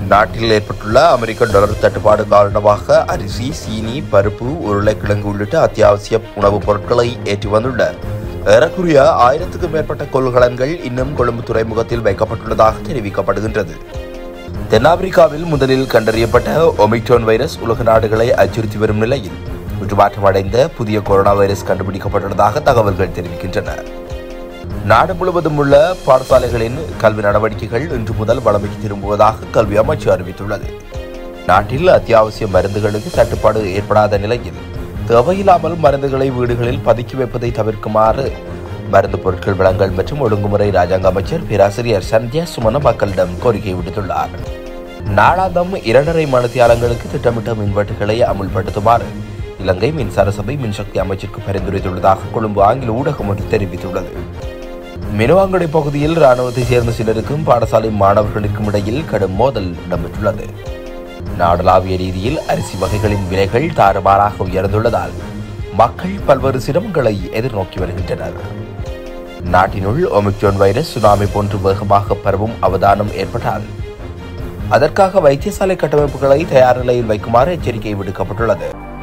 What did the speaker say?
நாட்டில் ஏற்பட்டுள்ள அமெரிக்க டாலர் தட்டுப்பாடு காரணமாக அரிசி சீனி பருப்பு உருளைக்கிழங்கு உள்ளிட்ட அத்தியாவசிய உணவுப் பொருட்களை ஏற்றி வந்துள்ள ஏறக்குறைய ஆயிரத்துக்கும் மேற்பட்ட கொள்கலன்கள் இன்னும் கொழும்பு துறைமுகத்தில் வைக்கப்பட்டுள்ளதாக தெரிவிக்கப்படுகின்றது தென்னாப்பிரிக்காவில் முதலில் கண்டறியப்பட்ட ஒமிக்ரோன் வைரஸ் உலக நாடுகளை அச்சுறுத்தி வரும் நிலையில் உருமாற்றமடைந்த புதிய கொரோனா வைரஸ் கண்டுபிடிக்கப்பட்டுள்ளதாக தகவல்கள் தெரிவிக்கின்றன நாடு முழுவதும் உள்ள பாடசாலைகளின் கல்வி நடவடிக்கைகள் இன்று முதல் வளமைக்கு திரும்புவதாக கல்வி அமைச்சு அறிவித்துள்ளது நாட்டில் அத்தியாவசிய மருந்துகளுக்கு தட்டுப்பாடு ஏற்படாத நிலையில் தேவையில்லாமல் மருந்துகளை வீடுகளில் பதுக்கி வைப்பதை தவிர்க்குமாறு மருந்து பொருட்கள் வழங்கல் மற்றும் ஒழுங்குமுறை ராஜாங்க அமைச்சர் பேராசிரியர் சந்தியா சுமன மக்களிடம் கோரிக்கை விடுத்துள்ளார் நாளாந்தம் இரண்டரை மணித்தியாலங்களுக்கு திட்டமிட்ட மின்வெட்டுகளை அமுல்படுத்துமாறு இலங்கை மின்சார சபை மின்சக்தி அமைச்சிற்கு பரிந்துரைத்துள்ளதாக கொழும்பு ஆங்கில ஊடகம் ஒன்று தெரிவித்துள்ளது மினுவாங்கடை பகுதியில் ராணுவத்தைச் சேர்ந்த சிலருக்கும் பாடசாலை மாணவர்களுக்கும் இடையில் கடும் மோதல் இடம்பெற்றுள்ளது நாடளாவிய ரீதியில் அரிசி வகைகளின் விலைகள் தாறுமாறாக உயர்ந்துள்ளதால் மக்கள் பல்வேறு சிரமங்களை எதிர்நோக்கி வருகின்றனர் நாட்டினுள் ஒமிக்ரோன் வைரஸ் சுனாமி போன்று வேகமாக பரவும் அவதானம் ஏற்பட்டால் அதற்காக வைத்தியசாலை கட்டமைப்புகளை தயார் நிலையில் வைக்குமாறு எச்சரிக்கை விடுக்கப்பட்டுள்ளது